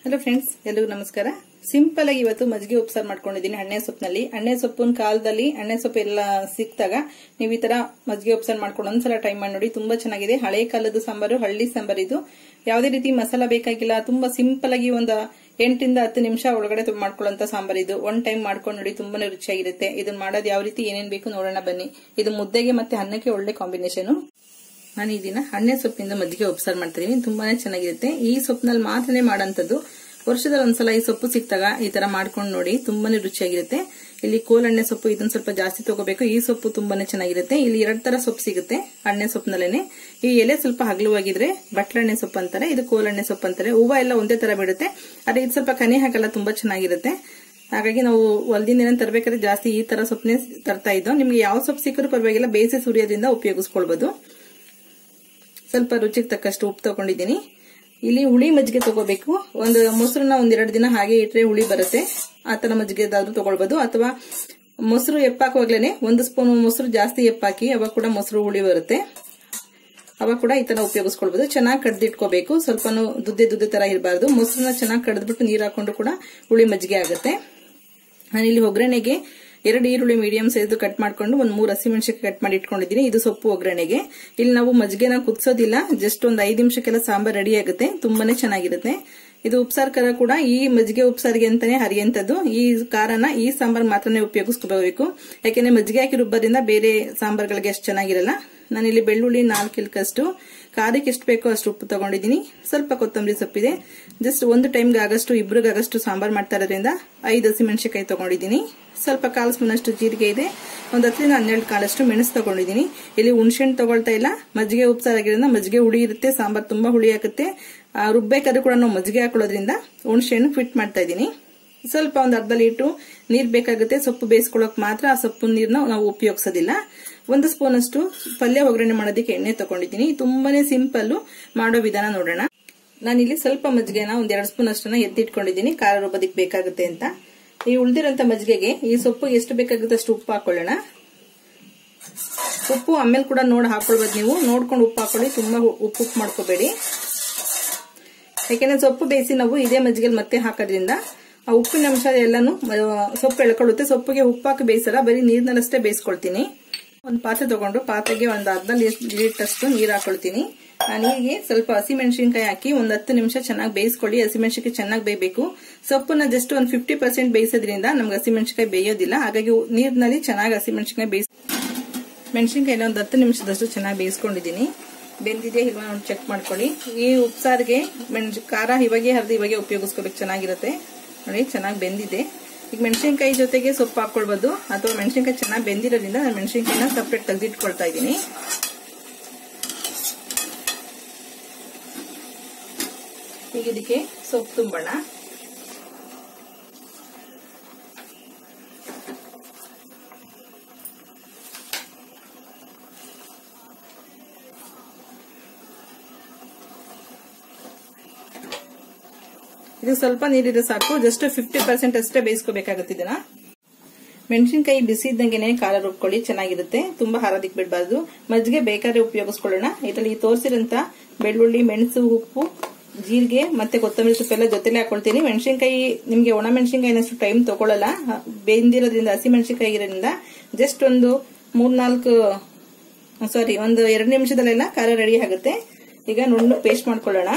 hello friends ಎಲ್ಲರಿಗೂ ನಮಸ್ಕಾರ simple ಆಗಿ ಇವತ್ತು ಮಜ್ಜಿಗೆ ಉಪ್ಸಾರು ಮಾಡ್ಕೊಂಡಿದ್ದೀನಿ ಹಣ್ಣೆ ಸೊಪ್ಪಿನಲ್ಲಿ ಹಣ್ಣೆ ಸೊಪ್ಪಿನ ಕಾಲದಲ್ಲಿ ಹಣ್ಣೆ ಸೊಪ್ಪು ಎಲ್ಲ ಸಿಕ್ತಾಗ ನೀವು ಈ ತರ ಮಜ್ಜಿಗೆ ಉಪ್ಸಾರು ಮಾಡ್ಕೊಂಡು ಒಂದ್ಸಲ ಟ್ರೈ ಮಾಡಿ ನೋಡಿ ತುಂಬಾ ಚೆನ್ನಾಗಿದೆ ಹಳೆ ಕಾಲದ ಸಾಂಬಾರು ಹಳ್ಳಿ ಸಾಂಬಾರು ಇದು ಯಾವುದೇ ರೀತಿ ಮಸಾಲ ಬೇಕಾಗಿಲ್ಲ ತುಂಬಾ ಸಿಂಪಲ್ ಆಗಿ ಒಂದು ಎಂಟರಿಂದ ಹತ್ತು ನಿಮಿಷ ಒಳಗಡೆ ಮಾಡ್ಕೊಳ್ಳೋಂತ ಸಾಂಬಾರ್ ಇದು ಒನ್ ಟೈಮ್ ಮಾಡ್ಕೊಂಡು ನೋಡಿ ತುಂಬಾನೇ ರುಚಿಯಾಗಿರುತ್ತೆ ಇದನ್ನ ಮಾಡೋದು ಯಾವ ರೀತಿ ಏನೇನ್ ಬೇಕು ನೋಡೋಣ ಬನ್ನಿ ಇದು ಮುದ್ದೆಗೆ ಮತ್ತೆ ಅನ್ನಕ್ಕೆ ಒಳ್ಳೆ ಕಾಂಬಿನೇಷನ್ ನಾನು ಈ ದಿನ ಹಣ್ಣೆ ಸೊಪ್ಪಿಂದ ಮಜ್ಜಿಗೆ ಉಪ್ಸಾರು ಮಾಡ್ತಿದ್ದೀನಿ ತುಂಬಾನೇ ಚೆನ್ನಾಗಿರುತ್ತೆ ಈ ಸೊಪ್ಪಿನಲ್ಲಿ ಮಾತ್ರನೇ ಮಾಡೋಂಥದ್ದು ವರ್ಷದಲ್ಲಿ ಒಂದ್ಸಲ ಈ ಸೊಪ್ಪು ಸಿಕ್ತಾಗ ಈ ತರ ಮಾಡ್ಕೊಂಡು ನೋಡಿ ತುಂಬಾನೇ ರುಚಿಯಾಗಿರುತ್ತೆ ಇಲ್ಲಿ ಕೋಲಣ್ಣೆ ಸೊಪ್ಪು ಇದನ್ನ ಸ್ವಲ್ಪ ಜಾಸ್ತಿ ತಗೋಬೇಕು ಈ ಸೊಪ್ಪು ತುಂಬಾನೇ ಚೆನ್ನಾಗಿರುತ್ತೆ ಇಲ್ಲಿ ಎರಡ್ ತರ ಸೊಪ್ಪು ಸಿಗುತ್ತೆ ಹಣ್ಣೆ ಸೊಪ್ಪಿನಲ್ಲೇನೆ ಈ ಎಲೆ ಸ್ವಲ್ಪ ಹಗಲುವಾಗಿದ್ರೆ ಬಟ್ಲಣ್ಣೆ ಸೊಪ್ಪು ಅಂತಾರೆ ಇದು ಕೋಲಣ್ಣೆ ಸೊಪ್ಪು ಅಂತಾರೆ ಹೂವು ಎಲ್ಲ ಒಂದೇ ತರ ಬಿಡುತ್ತೆ ಅದೇ ಇದು ಸ್ವಲ್ಪ ಕನೆ ಹಾಕಲ್ಲ ತುಂಬಾ ಚೆನ್ನಾಗಿರುತ್ತೆ ಹಾಗಾಗಿ ನಾವು ಹೊಲದಿಂದ ಏನೋ ತರಬೇಕಾದ್ರೆ ಜಾಸ್ತಿ ಈ ತರ ಸೊಪ್ಪನ್ನೇ ತರ್ತಾ ಇದ್ದೋ ನಿಮ್ಗೆ ಯಾವ ಸೊಪ್ಪು ಸಿಕ್ಕರೂ ಪರವಾಗಿಲ್ಲ ಬೇಯಿಸಿ ಸುರಿಯೋದ್ರಿಂದ ಉಪಯೋಗಿಸ್ಕೊಳ್ಬಹುದು ಸ್ವಲ್ಪ ರುಚಿಗೆ ತಕ್ಕಷ್ಟು ಉಪ್ಪು ತಗೊಂಡಿದ್ದೀನಿ ಇಲ್ಲಿ ಹುಳಿ ಮಜ್ಜಿಗೆ ತಗೋಬೇಕು ಒಂದು ಮೊಸರನ್ನ ಒಂದೆರಡು ದಿನ ಹಾಗೆ ಇಟ್ರೆ ಹುಳಿ ಬರುತ್ತೆ ಆ ತರ ಮಜ್ಜಿಗೆದಾದ್ರೂ ತಗೊಳ್ಬಹುದು ಅಥವಾ ಮೊಸರು ಎಪ್ಪಾಕುವಾಗ್ಲೇನೆ ಒಂದು ಸ್ಪೂನ್ ಮೊಸರು ಜಾಸ್ತಿ ಎಪ್ಪಾಕಿ ಅವಾಗ ಕೂಡ ಮೊಸರು ಹುಳಿ ಬರುತ್ತೆ ಅವಾಗ ಕೂಡ ಈ ತರ ಉಪಯೋಗಿಸ್ಕೊಳ್ಬಹುದು ಚೆನ್ನಾಗಿ ಕಡ್ದಿಟ್ಕೋಬೇಕು ಸ್ವಲ್ಪ ದುದ್ದೆ ದುದ್ದೆ ತರ ಇರಬಾರ್ದು ಮೊಸರನ್ನ ಚೆನ್ನಾಗಿ ಕಡ್ದ್ಬಿಟ್ಟು ನೀರು ಹಾಕೊಂಡು ಕೂಡ ಹುಳಿ ಮಜ್ಜಿಗೆ ಆಗುತ್ತೆ ನಾನಿಲ್ಲಿ ಒಗ್ಗರಣೆಗೆ ಎರಡು ಈರುಳ್ಳಿ ಮೀಡಿಯಂ ಸೈಜ್ ಕಟ್ ಮಾಡ್ಕೊಂಡು ಒಂದು ಮೂರು ಹಸಿಮೆಣಸಿಗೆ ಕಟ್ ಮಾಡಿ ಇಟ್ಕೊಂಡಿದ್ದೀನಿ ಇದು ಸೊಪ್ಪು ಒಗ್ಗರಣೆಗೆ ಇಲ್ಲಿ ನಾವು ಮಜ್ಜಿಗೆನ ಕುದಿಸೋದಿಲ್ಲ ಜಸ್ಟ್ ಒಂದು ಐದು ನಿಮಿಷಕ್ಕೆಲ್ಲ ಸಾಂಬಾರ್ ರೆಡಿ ಆಗುತ್ತೆ ತುಂಬಾನೇ ಚೆನ್ನಾಗಿರುತ್ತೆ ಇದು ಉಪ್ಸಾರ್ ಖಾರ ಕೂಡ ಈ ಮಜ್ಜಿಗೆ ಉಪ್ಸಾರಿಗೆ ಅಂತಾನೆ ಹರಿಯಂತದ್ದು ಈ ಖಾರನ ಈ ಸಾಂಬಾರ್ ಮಾತ್ರನೇ ಉಪಯೋಗಿಸ್ಕೋಬೇಕು ಯಾಕೆಂದ್ರೆ ಮಜ್ಜಿಗೆ ಹಾಕಿ ರುಬ್ಬರಿಂದ ಬೇರೆ ಸಾಂಬಾರ್ಗಳಿಗೆ ಅಷ್ಟು ಚೆನ್ನಾಗಿರಲ್ಲ ನಾನಿಲ್ಲಿ ಬೆಳ್ಳುಳ್ಳಿ ನಾಲ್ಕು ಇಲ್ಕಷ್ಟು ಖಾರಕ್ಕೆ ಎಷ್ಟು ಬೇಕೋ ಅಷ್ಟು ಉಪ್ಪು ತಗೊಂಡಿದ್ದೀನಿ ಸ್ವಲ್ಪ ಕೊತ್ತಂಬರಿ ಸೊಪ್ಪಿದೆ ಜಸ್ಟ್ ಒಂದು ಟೈಮ್ಗೆ ಆಗಷ್ಟು ಇಬ್ರಿಗಾಗಷ್ಟು ಸಾಂಬಾರ್ ಮಾಡ್ತಾ ಇರೋದ್ರಿಂದ ಐದು ಹಸಿಮೆಣಸಿಕಾಯಿ ತಗೊಂಡಿದ್ದೀನಿ ಸ್ವಲ್ಪ ಕಾಲು ಸ್ಪೂನ್ ಅಷ್ಟು ಜೀರಿಗೆ ಇದೆ ಒಂದು ಹತ್ತರಿಂದ ಹನ್ನೆರಡು ಕಾಲಷ್ಟು ಮೆಣಸು ತಗೊಂಡಿದ್ದೀನಿ ಇಲ್ಲಿ ಹುಣಸೆಹಣ್ಣು ತಗೊಳ್ತಾ ಇಲ್ಲ ಮಜ್ಜಿಗೆ ಉಪ್ಸಾರಾಗಿರೋದ್ರಿಂದ ಮಜ್ಜಿಗೆ ಹುಳಿ ಇರುತ್ತೆ ಸಾಂಬಾರ್ ತುಂಬಾ ಹುಳಿ ಆಗುತ್ತೆ ರುಬ್ಬೇಕಾದ್ರೂ ಕೂಡ ನಾವು ಮಜ್ಜಿಗೆ ಹಾಕೊಳ್ಳೋದ್ರಿಂದ ಹುಣಸೆಹಣ್ಣು ಫಿಟ್ ಮಾಡ್ತಾ ಇದ್ದೀನಿ ಸ್ವಲ್ಪ ಒಂದು ಅರ್ಧ ಲೀಟ್ರು ನೀರ್ ಬೇಕಾಗುತ್ತೆ ಸೊಪ್ಪು ಬೇಯಿಸ್ಕೊಳ್ಳೋಕೆ ಮಾತ್ರ ಆ ಸೊಪ್ಪು ನೀರನ್ನ ನಾವು ಉಪಯೋಗಿಸೋದಿಲ್ಲ ಒಂದು ಸ್ಪೂನ್ ಅಷ್ಟು ಪಲ್ಯ ಒಗ್ಗರಣೆ ಮಾಡೋದಕ್ಕೆ ಎಣ್ಣೆ ತಗೊಂಡಿದ್ದೀನಿ ತುಂಬಾನೇ ಸಿಂಪಲ್ ಮಾಡೋ ವಿಧಾನ ನೋಡೋಣ ನಾನಿಲ್ಲಿ ಸ್ವಲ್ಪ ಮಜ್ಜಿಗೆನ ಒಂದ್ ಎರಡು ಸ್ಪೂನ್ ಅಷ್ಟನ್ನ ಎತ್ತಿಟ್ಕೊಂಡಿದ್ದೀನಿ ಖಾರ ರುಬ್ಬೋದಕ್ಕೆ ಬೇಕಾಗುತ್ತೆ ಅಂತ ಈ ಉಳ್ದಿರೋಂತ ಮಜ್ಜಿಗೆಗೆ ಈ ಸೊಪ್ಪು ಎಷ್ಟು ಬೇಕಾಗುತ್ತೆ ಅಷ್ಟು ಉಪ್ಪು ಹಾಕೊಳ್ಳೋಣ ಉಪ್ಪು ಆಮೇಲೆ ಕೂಡ ನೋಡಿ ಹಾಕೊಳ್ಬೋದು ನೀವು ನೋಡ್ಕೊಂಡು ಉಪ್ಪು ಹಾಕೊಳ್ಳಿ ತುಂಬಾ ಉಪ್ಪು ಉಪ್ಪು ಮಾಡ್ಕೋಬೇಡಿ ಯಾಕೆಂದ್ರೆ ಸೊಪ್ಪು ಬೇಯಿಸಿ ನಾವು ಇದೇ ಮಜ್ಜಿಗೆ ಮತ್ತೆ ಹಾಕೋದ್ರಿಂದ ಆ ಉಪ್ಪಿನ ಅಂಶ ಎಲ್ಲಾನು ಸೊಪ್ಪು ಎಳ್ಕೊಳ್ಳುತ್ತೆ ಸೊಪ್ಪಿಗೆ ಉಪ್ಪು ಹಾಕಿ ಬೇಯಿಸಲ್ಲ ಬರೀ ನೀರ್ನಲ್ಲಷ್ಟೇ ಬೇಯಿಸ್ಕೊಳ್ತೀನಿ ಒಂದು ಪಾತ್ರೆ ತಗೊಂಡು ಪಾತ್ರೆಗೆ ಒಂದು ಅರ್ಧ ಲೀಟರ್ಷ್ಟು ನೀರು ಹಾಕೊಳ್ತೀನಿ ಆ ನೀರಿಗೆ ಸ್ವಲ್ಪ ಹಸಿಮೆಣಸಿನ್ಕಾಯಿ ಹಾಕಿ ಒಂದು ಹತ್ತು ನಿಮಿಷ ಚೆನ್ನಾಗಿ ಬೇಯಿಸ್ಕೊಳ್ಳಿ ಹಸಿಮೆಣಸಿನ್ಕಾಯಿ ಚೆನ್ನಾಗಿ ಬೇಯಬೇಕು ಸೊಪ್ಪನ್ನ ಜಸ್ಟ್ ಒಂದು ಫಿಫ್ಟಿ ಪರ್ಸೆಂಟ್ ಬೇಯಿಸೋದ್ರಿಂದ ನಮ್ಗೆ ಹಸಿಮೆಣಸಿನ್ಕಾಯಿ ಬೇಯೋದಿಲ್ಲ ಹಾಗಾಗಿ ನೀರಿನಲ್ಲಿ ಚೆನ್ನಾಗಿ ಹಸಿಮೆಣಸಿನ್ಕಾಯಿ ಬೇಯಿಸ್ ಮೆಣಸಿನ್ಕಾಯಿನ ಒಂದು ಹತ್ತು ನಿಮಿಷದಷ್ಟು ಚೆನ್ನಾಗಿ ಬೇಯಿಸ್ಕೊಂಡಿದ್ದೀನಿ ಬೆಂದಿದೆ ಇಲ್ವಾ ನೋಡಿ ಚೆಕ್ ಮಾಡ್ಕೊಳ್ಳಿ ಈ ಉಪ್ಸಾರಿಗೆ ಮೆಣಸು ಖಾರ ಇವಾಗೆ ಹರಿದು ಇವಾಗೆ ಉಪಯೋಗಿಸ್ಕೋಬೇಕು ಚೆನ್ನಾಗಿರುತ್ತೆ ನೋಡಿ ಚೆನ್ನಾಗಿ ಬೆಂದಿದೆ ಈಗ ಮೆಣಸಿನ್ಕಾಯಿ ಜೊತೆಗೆ ಸೊಪ್ಪು ಹಾಕೊಳ್ಬೋದು ಅಥವಾ ಮೆಣಸಿನ್ಕಾಯಿ ಚೆನ್ನಾಗಿ ಬೆಂದಿರೋದ್ರಿಂದ ನಾನು ಮೆಣಸಿನ್ಕಾಯಿನ ಸಪ್ರೇಟ್ ತೆಗೆದಿಟ್ಕೊಳ್ತಾ ಇದ್ದೀನಿ ಈಗ ಇದಕ್ಕೆ ಸೊಪ್ಪು ತುಂಬೋಣ ಇದು ಸ್ವಲ್ಪ ನೀರಿದ್ರೆ ಸಾಕು ಜಸ್ಟ್ ಫಿಫ್ಟಿ ಪರ್ಸೆಂಟ್ ಅಷ್ಟೇ ಬೇಯಿಸ್ಕೋಬೇಕಾಗುತ್ತೆ ಇದನ್ನ ಮೆಣಸಿನ್ಕಾಯಿ ಬಿಸಿ ಇದ್ದಂಗೆನೆ ಖಾರ ರುಬ್ಕೊಳ್ಳಿ ಚೆನ್ನಾಗಿರುತ್ತೆ ತುಂಬಾ ಹಾರೋದಿಕ್ ಬಿಡಬಾರ್ದು ಮಜ್ಜಿಗೆ ಬೇಕಾದ್ರೆ ಉಪಯೋಗಿಸ್ಕೊಳ್ಳೋಣ ಇದರಲ್ಲಿ ತೋರಿಸಿರಂತ ಬೆಳ್ಳುಳ್ಳಿ ಮೆಣಸು ಉಪ್ಪು ಜೀರಿಗೆ ಮತ್ತೆ ಕೊತ್ತಂಬರಿ ಸೊಪ್ಪು ಎಲ್ಲ ಜೊತೆಲೆ ಹಾಕೊಳ್ತೀನಿ ಮೆಣಸಿನ್ಕಾಯಿ ನಿಮ್ಗೆ ಒಣ ಮೆಣಸಿನ್ಕಾಯಿನಷ್ಟು ಟೈಮ್ ತಗೊಳ್ಳಲ್ಲ ಬೆಂದಿರೋದ್ರಿಂದ ಹಸಿ ಮೆಣಸಿನ್ಕಾಯಿ ಇರೋದ್ರಿಂದ ಜಸ್ಟ್ ಒಂದು ಮೂರ್ನಾಲ್ಕು ಸಾರಿ ಒಂದು ಎರಡು ನಿಮಿಷದಲ್ಲೆಲ್ಲ ಖಾರ ರೆಡಿ ಆಗುತ್ತೆ ಈಗ ನುಣ್ಣು ಪೇಸ್ಟ್ ಮಾಡ್ಕೊಳ್ಳೋಣ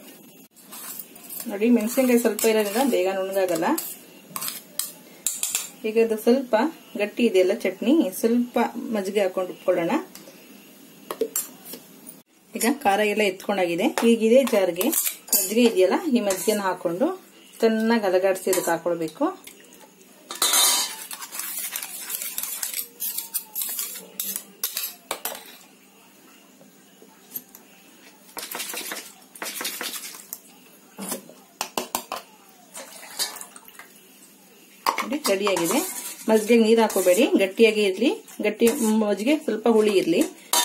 ನೋಡಿ ಮೆಣಸಿನ್ಕಾಯಿ ಸ್ವಲ್ಪ ಇರೋದ್ರಿಂದ ಬೇಗ ನುಣ್ಣಗಾಗಲ್ಲ ಈಗ ಅದು ಸ್ವಲ್ಪ ಗಟ್ಟಿ ಇದೆಯಲ್ಲ ಚಟ್ನಿ ಸ್ವಲ್ಪ ಮಜ್ಜಿಗೆ ಹಾಕೊಂಡು ಇಟ್ಕೊಳ್ಳೋಣ ಈಗ ಖಾರ ಎಲ್ಲ ಎತ್ಕೊಂಡಾಗಿದೆ ಈಗ ಇದೇ ಜಾರ್ಗೆ ಮಜ್ಜಿಗೆ ಇದೆಯಲ್ಲ ಈ ಮಜ್ಜಿಗೆನ ಹಾಕೊಂಡು ಚೆನ್ನಾಗಿ ಅಲಗಾಡಿಸಿ ಇದಕ್ಕೆ ಹಾಕೊಳ್ಬೇಕು ನೋಡಿ ರೆಡಿಯಾಗಿದೆ ಮಜ್ಜಿಗೆ ನೀರು ಹಾಕೋಬೇಡಿ ಗಟ್ಟಿಯಾಗಿ ಇರಲಿ ಗಟ್ಟಿ ಮಜ್ಜಿಗೆ ಸ್ವಲ್ಪ ಹುಳಿ ಇರಲಿ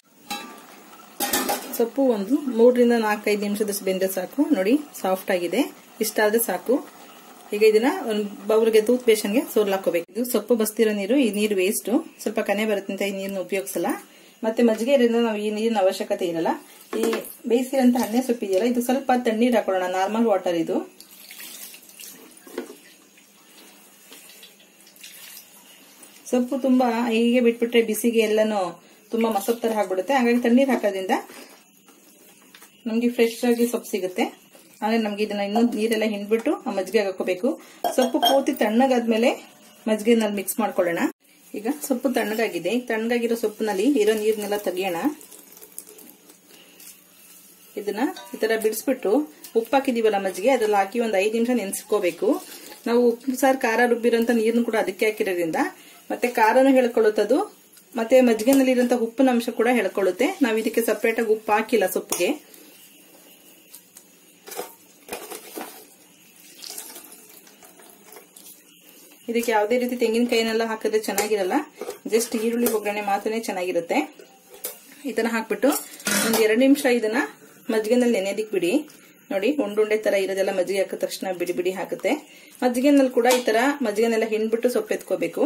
ಸೊಪ್ಪು ಒಂದು ಮೂರರಿಂದ ನಾಲ್ಕೈದು ನಿಮಿಷದಷ್ಟು ಬೆಂದ್ರೆ ಸಾಕು ನೋಡಿ ಸಾಫ್ಟ್ ಆಗಿದೆ ಇಷ್ಟಾದ್ರೆ ಸಾಕು ಈಗ ಇದನ್ನ ಒಂದು ಬೌಲ್ಗೆ ತೂತ್ ಬೇಷನ್ಗೆ ಸೋಲ್ ಹಾಕೋಬೇಕು ಇದು ಸೊಪ್ಪು ಬಸ್ತಿರೋ ನೀರು ಈ ನೀರು ವೇಸ್ಟ್ ಸ್ವಲ್ಪ ಕನೆ ಬರುತ್ತೆ ಅಂತ ಈ ನೀರನ್ನ ಉಪಯೋಗಿಸಲ್ಲ ಮತ್ತೆ ಮಜ್ಜಿಗೆ ಇರೋದ್ರಿಂದ ನಾವು ಈ ನೀರಿನ ಅವಶ್ಯಕತೆ ಇರಲ್ಲ ಈ ಬೇಯಿಸಿರೋಂಥ ಹಣ್ಣೆ ಸೊಪ್ಪು ಇದೆಯಲ್ಲ ಇದು ಸ್ವಲ್ಪ ತಣ್ಣೀರು ಹಾಕೊಳ್ಳೋಣ ನಾರ್ಮಲ್ ವಾಟರ್ ಇದು ಸೊಪ್ಪು ತುಂಬಾ ಹೀಗೆ ಬಿಟ್ಬಿಟ್ರೆ ಬಿಸಿಗೆ ಎಲ್ಲಾನು ತುಂಬಾ ಮಸಪ್ ತರ ಆಗ್ಬಿಡುತ್ತೆ ಹಾಗಾಗಿ ತಣ್ಣೀರ್ ಹಾಕೋದ್ರಿಂದ ನಮ್ಗೆ ಫ್ರೆಶ್ ಆಗಿ ಸೊಪ್ಪು ಸಿಗುತ್ತೆ ಆದ್ರೆ ನಮ್ಗೆ ಇದನ್ನ ಇನ್ನೂ ನೀರೆಲ್ಲ ಹಿಂಡ್ಬಿಟ್ಟು ಆ ಮಜ್ಜಿಗೆ ಹಾಕೋಬೇಕು ಸೊಪ್ಪು ಪೂರ್ತಿ ತಣ್ಣಗಾದ್ಮೇಲೆ ಮಜ್ಜಿಗೆನಲ್ಲಿ ಮಿಕ್ಸ್ ಮಾಡ್ಕೊಳ್ಳೋಣ ಈಗ ಸೊಪ್ಪು ತಣ್ಣಗಾಗಿದೆ ತಣ್ಣಗಾಗಿರೋ ಸೊಪ್ಪಿನಲ್ಲಿ ಇರೋ ನೀರ್ನೆಲ್ಲ ತೆಗಿಯೋಣ ಇದನ್ನ ಈ ತರ ಬಿಡಿಸ್ಬಿಟ್ಟು ಉಪ್ಪು ಹಾಕಿದೀವಲ್ಲ ಮಜ್ಜಿಗೆ ಅದ್ರಲ್ಲಿ ಹಾಕಿ ಒಂದ್ ಐದು ನಿಮಿಷ ನೆನ್ಸ್ಕೋಬೇಕು ನಾವು ಉಪ್ಪು ಸಾರು ಖಾರ ರುಬ್ಬಿರೋಂತ ನೀರನ್ನು ಕೂಡ ಅದಕ್ಕೆ ಹಾಕಿರೋದ್ರಿಂದ ಮತ್ತೆ ಖಾರನು ಹೇಳ್ಕೊಳ್ಳುತ್ತದು ಮತ್ತೆ ಮಜ್ಜಿಗೆನಲ್ಲಿ ಇರೋಂತ ಉಪ್ಪಿನ ಅಂಶ ಕೂಡ ಹೇಳ್ಕೊಳ್ಳುತ್ತೆ ನಾವು ಇದಕ್ಕೆ ಸಪರೇಟ್ ಆಗಿ ಉಪ್ಪು ಹಾಕಿಲ್ಲ ಸೊಪ್ಪಿಗೆ ಇದಕ್ಕೆ ಯಾವುದೇ ರೀತಿ ತೆಂಗಿನಕಾಯಿನೆಲ್ಲ ಹಾಕಿದ್ರೆ ಚೆನ್ನಾಗಿರಲ್ಲ ಜಸ್ಟ್ ಈರುಳ್ಳಿ ಒಗ್ಗರಣೆ ಮಾತ್ರನೇ ಚೆನ್ನಾಗಿರುತ್ತೆ ಇದನ್ನ ಹಾಕ್ಬಿಟ್ಟು ಒಂದ್ ಎರಡು ನಿಮಿಷ ಇದನ್ನ ಮಜ್ಜಿಗೆನಲ್ಲಿ ನೆನೆದಿಕ್ ಬಿಡಿ ನೋಡಿ ಉಂಡುಂಡೆ ತರ ಇರೋದೆಲ್ಲ ಮಜ್ಜಿಗೆ ಹಾಕಿದ ತಕ್ಷಣ ಬಿಡಿ ಬಿಡಿ ಹಾಕುತ್ತೆ ಮಜ್ಜಿಗೆನಲ್ಲಿ ಕೂಡ ಈ ತರ ಮಜ್ಜಿಗೆನೆಲ್ಲ ಹಿಂಡ್ಬಿಟ್ಟು ಸೊಪ್ಪು ಎತ್ಕೋಬೇಕು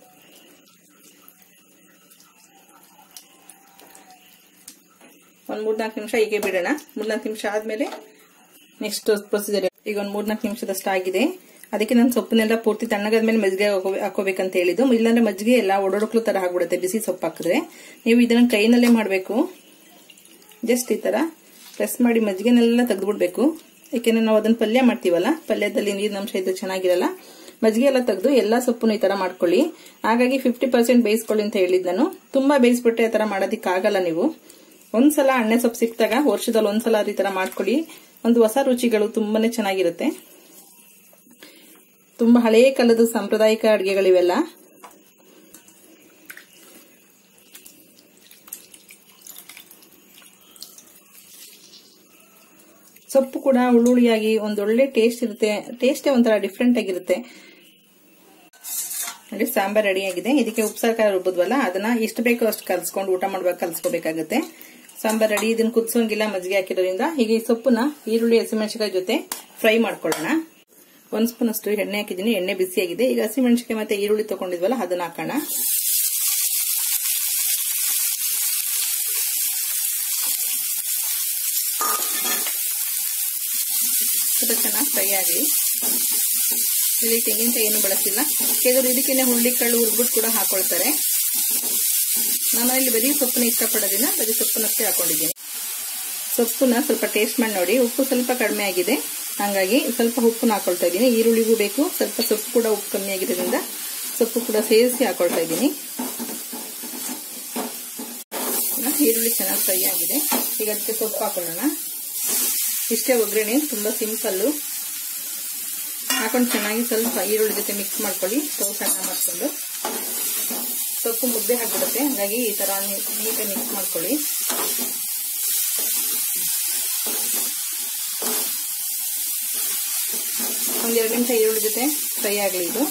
ಒಂದ್ ಮೂರ್ನಾಲ್ಕು ನಿಮಿಷ ಹೀಗೆ ಬಿಡೋಣ ಮೂರ್ನಾಲ್ಕು ನಿಮಿಷ ಆದ್ಮೇಲೆ ನೆಕ್ಸ್ಟ್ ಪ್ರೊಸೀಜರ್ ಈಗ ಒಂದ್ ಮೂರ್ನಾಲ್ಕು ನಿಮಿಷದಷ್ಟು ಆಗಿದೆ ಅದಕ್ಕೆ ನಾನು ಸೊಪ್ಪನ್ನೆಲ್ಲ ಪೂರ್ತಿ ತಣ್ಣಗಾದ್ಮೇಲೆ ಮಜ್ಜಿಗೆ ಹಾಕೋಬೇಕಂತ ಹೇಳಿದ್ದು ಇಲ್ಲಾಂದ್ರೆ ಮಜ್ಜಿಗೆ ಎಲ್ಲ ಒಡೊಡಕ್ಲು ತರ ಆಗ್ಬಿಡುತ್ತೆ ಬಿಸಿ ಸೊಪ್ಪು ಹಾಕಿದ್ರೆ ನೀವು ಇದನ್ನ ಕೈನಲ್ಲೇ ಮಾಡಬೇಕು ಜಸ್ಟ್ ಈ ತರ ಪ್ರೆಸ್ ಮಾಡಿ ಮಜ್ಜಿಗೆನೆಲ್ಲ ತೆಗೆದ್ಬಿಡ್ಬೇಕು ಯಾಕೆಂದ್ರೆ ನಾವು ಅದನ್ನ ಪಲ್ಯ ಮಾಡ್ತೀವಲ್ಲ ಪಲ್ಯದಲ್ಲಿ ನೀರಿನ ಅಂಶ ಇದ್ದು ಚೆನ್ನಾಗಿರಲ್ಲ ಮಜ್ಜಿಗೆ ಎಲ್ಲ ತೆಗೆದು ಎಲ್ಲಾ ಸೊಪ್ಪನ್ನು ಈ ತರ ಮಾಡ್ಕೊಳ್ಳಿ ಹಾಗಾಗಿ ಫಿಫ್ಟಿ ಪರ್ಸೆಂಟ್ ಬೇಯಿಸ್ಕೊಳ್ಳಿ ಅಂತ ಹೇಳಿದ್ ನಾನು ತುಂಬಾ ಬೇಯಿಸ್ಬಿಟ್ಟೆ ಆ ತರ ಮಾಡೋದಿಕ್ಕಾಗಲ್ಲ ನೀವು ಒಂದ್ಸಲ ಎಣ್ಣೆ ಸೊಪ್ಪು ಸಿಕ್ತಾಗ ವರ್ಷದಲ್ಲಿ ಒಂದ್ಸಲ ಈ ತರ ಮಾಡ್ಕೊಳ್ಳಿ ಒಂದು ಹೊಸ ರುಚಿಗಳು ತುಂಬಾನೇ ಚೆನ್ನಾಗಿರುತ್ತೆ ತುಂಬಾ ಹಳೆಯ ಕಾಲದ ಸಾಂಪ್ರದಾಯಿಕ ಅಡುಗೆಗಳಿವೆಲ್ಲ ಸೊಪ್ಪು ಕೂಡ ಹುಳುಳಿಯಾಗಿ ಒಂದೊಳ್ಳೆ ಟೇಸ್ಟ್ ಇರುತ್ತೆ ಟೇಸ್ಟೇ ಒಂಥರ ಡಿಫ್ರೆಂಟ್ ಆಗಿರುತ್ತೆ ನೋಡಿ ಸಾಂಬಾರ್ ರೆಡಿ ಆಗಿದೆ ಇದಕ್ಕೆ ಉಪ್ಸಾರ ಖಾರ ರುಬ್ಬದ್ವಲ್ಲ ಅದನ್ನ ಎಷ್ಟು ಬೇಕೋ ಅಷ್ಟು ಕಲ್ಸ್ಕೊಂಡು ಊಟ ಮಾಡುವಾಗ ಕಲ್ಸ್ಕೋಬೇಕಾಗುತ್ತೆ ಸಾಂಬಾರ್ ರೆಡಿ ಇದನ್ನ ಕುದಿಸೋಂಗಿಲ್ಲ ಮಜ್ಜಿಗೆ ಹಾಕಿರೋದ್ರಿಂದ ಈಗ ಈ ಸೊಪ್ಪನ್ನ ಈರುಳ್ಳಿ ಹಸಿಮೆಣಸಿಕಾಯಿ ಜೊತೆ ಫ್ರೈ ಮಾಡ್ಕೊಳ್ಳೋಣ ಒಂದ್ ಸ್ಪೂನ್ ಅಷ್ಟು ಎಣ್ಣೆ ಹಾಕಿದ್ದೀನಿ ಎಣ್ಣೆ ಬಿಸಿಯಾಗಿದೆ ಈಗ ಹಸಿಮೆಣಸಿಕಾಯಿ ಮತ್ತೆ ಈರುಳ್ಳಿ ತಗೊಂಡಿದ್ವಲ್ಲ ಅದನ್ನ ಹಾಕೋಣ ಸ್ವಲ್ಪ ಚೆನ್ನಾಗಿ ಫ್ರೈ ಆಗಲಿ ಇಲ್ಲಿ ತೆಂಗಿನಕಾಯಿ ಏನು ಬಳಸಿಲ್ಲ ಕೆಲವರು ಇದಕ್ಕೇನೆ ಹುಳ್ಳಿಕಾಳು ಹುರ್ಬಿಟ್ಟು ಕೂಡ ಹಾಕೊಳ್ತಾರೆ ನಾನು ಇಲ್ಲಿ ಬರೀ ಸೊಪ್ಪನ್ನ ಇಷ್ಟಪಡೋದಿಲ್ಲ ಬರೀ ಸೊಪ್ಪನ್ನಷ್ಟೇ ಹಾಕೊಂಡಿದ್ದೀನಿ ಸೊಪ್ಪನ್ನ ಸ್ವಲ್ಪ ಟೇಸ್ಟ್ ಮಾಡಿ ನೋಡಿ ಉಪ್ಪು ಸ್ವಲ್ಪ ಕಡಿಮೆ ಆಗಿದೆ ಹಾಗಾಗಿ ಸ್ವಲ್ಪ ಉಪ್ಪನ್ನ ಹಾಕೊಳ್ತಾ ಇದ್ದೀನಿ ಈರುಳ್ಳಿಗೂ ಬೇಕು ಸ್ವಲ್ಪ ಸೊಪ್ಪು ಕೂಡ ಉಪ್ಪು ಕಮ್ಮಿ ಆಗಿರೋದ್ರಿಂದ ಸೊಪ್ಪು ಕೂಡ ಸೇರಿಸಿ ಹಾಕೊಳ್ತಾ ಇದ್ದೀನಿ ಈರುಳ್ಳಿ ಚೆನ್ನಾಗಿ ಫ್ರೈ ಆಗಿದೆ ಈಗ ಅದಕ್ಕೆ ಸೊಪ್ಪು ಹಾಕೊಳ್ಳೋಣ ಇಷ್ಟೇ ಒಗ್ಗರಣೆ ತುಂಬಾ ಸಿಂಪಲ್ಲು ಹಾಕೊಂಡು ಚೆನ್ನಾಗಿ ಸ್ವಲ್ಪ ಈರುಳ್ಳಿ ಜೊತೆ ಮಿಕ್ಸ್ ಮಾಡ್ಕೊಳ್ಳಿ ಸ್ಟವ್ ಸಣ್ಣ ಮಾಡ್ಕೊಂಡು ಸೊಪ್ಪು ಮುದ್ದೆ ಹಾಕ್ಬಿಡುತ್ತೆ ಹಾಗಾಗಿ ಈ ತರ ನೀಟಾಗಿ ಮಿಕ್ಸ್ ಮಾಡ್ಕೊಳ್ಳಿ ಒಂದೆರಡು ನಿಮಿಷ ಈರುಳ್ಳಿ ಜೊತೆ ಫ್ರೈ ಆಗಲಿ ಇದು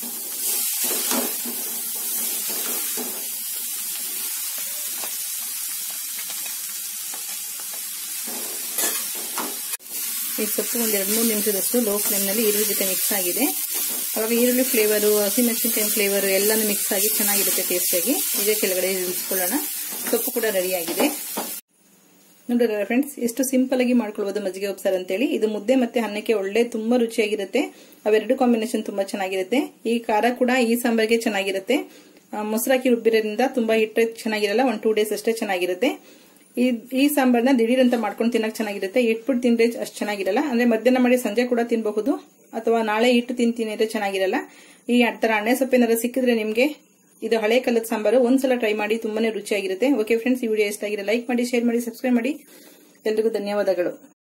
ಈ ಸೊಪ್ಪು ಒಂದು ಎರಡು ಮೂರು ನಿಮಿಷದಷ್ಟು ಲೋ ಫ್ಲೇಮ್ನಲ್ಲಿ ಈರುಳ್ಳಿ ಜೊತೆ ಮಿಕ್ಸ್ ಆಗಿದೆ ಅವಾಗ ಈರುಳ್ಳಿ ಫ್ಲೇವರು ಹಸಿಮೆಣಸಿನಕಾಯಿ ಫ್ಲೇವರು ಎಲ್ಲಾನು ಮಿಕ್ಸ್ ಆಗಿ ಚೆನ್ನಾಗಿರುತ್ತೆ ಟೇಸ್ಟಿಯಾಗಿ ಈಗ ಕೆಳಗಡೆ ಇಳಿಸ್ಕೊಳ್ಳೋಣ ಸೊಪ್ಪು ಕೂಡ ರೆಡಿ ಆಗಿದೆ ನೋಡಿದ್ರೆ ಫ್ರೆಂಡ್ಸ್ ಎಷ್ಟು ಸಿಂಪಲ್ ಆಗಿ ಮಾಡ್ಕೊಳ್ಬೋದು ಮಜ್ಜಿಗೆ ಉಪ್ಸಾರು ಅಂತೇಳಿ ಇದು ಮುದ್ದೆ ಮತ್ತೆ ಅನ್ನಕ್ಕೆ ಒಳ್ಳೆ ತುಂಬಾ ರುಚಿಯಾಗಿರುತ್ತೆ ಅವೆರಡು ಕಾಂಬಿನೇಷನ್ ತುಂಬಾ ಚೆನ್ನಾಗಿರುತ್ತೆ ಈ ಖಾರ ಕೂಡ ಈ ಸಾಂಬಾರಿಗೆ ಚೆನ್ನಾಗಿರುತ್ತೆ ಮೊಸರಾಕಿ ರುಬ್ಬಿರೋದ್ರಿಂದ ತುಂಬಾ ಹಿಟ್ಟು ಚೆನ್ನಾಗಿರಲ್ಲ ಒಂದು ಟೂ ಡೇಸ್ ಅಷ್ಟೇ ಚೆನ್ನಾಗಿರುತ್ತೆ ಈ ಈ ಸಾಂಬಾರ್ನ ದಿಢೀರ್ ಅಂತ ಮಾಡ್ಕೊಂಡು ತಿನ್ನಕ್ ಚೆನ್ನಾಗಿರುತ್ತೆ ಇಟ್ಬಿಟ್ಟು ತಿಂದ್ರೆ ಅಷ್ಟು ಚೆನ್ನಾಗಿರಲ್ಲ ಅಂದ್ರೆ ಮಧ್ಯಾಹ್ನ ಮಾಡಿ ಸಂಜೆ ಕೂಡ ತಿನ್ನಬಹುದು ಅಥವಾ ನಾಳೆ ಇಟ್ಟು ತಿಂತೀನಿ ಅಂದ್ರೆ ಚೆನ್ನಾಗಿರಲ್ಲ ಈ ತರ ಎಣ್ಣೆ ಸೊಪ್ಪಿನಾರ ಸಿಕ್ಕಿದ್ರೆ ನಿಮ್ಗೆ ಇದು ಹಳೆ ಕಾಲದ ಸಾಂಬಾರು ಒಂದ್ಸಲ ಟ್ರೈ ಮಾಡಿ ತುಂಬಾನೇ ರುಚಿಯಾಗಿರುತ್ತೆ ಓಕೆ ಫ್ರೆಂಡ್ಸ್ ಈ ವಿಡಿಯೋ ಇಷ್ಟ ಆಗಿದೆ ಲೈಕ್ ಮಾಡಿ ಶೇರ್ ಮಾಡಿ ಸಬ್ಸ್ಕ್ರೈಬ್ ಮಾಡಿ ಎಲ್ರಿಗೂ ಧನ್ಯವಾದಗಳು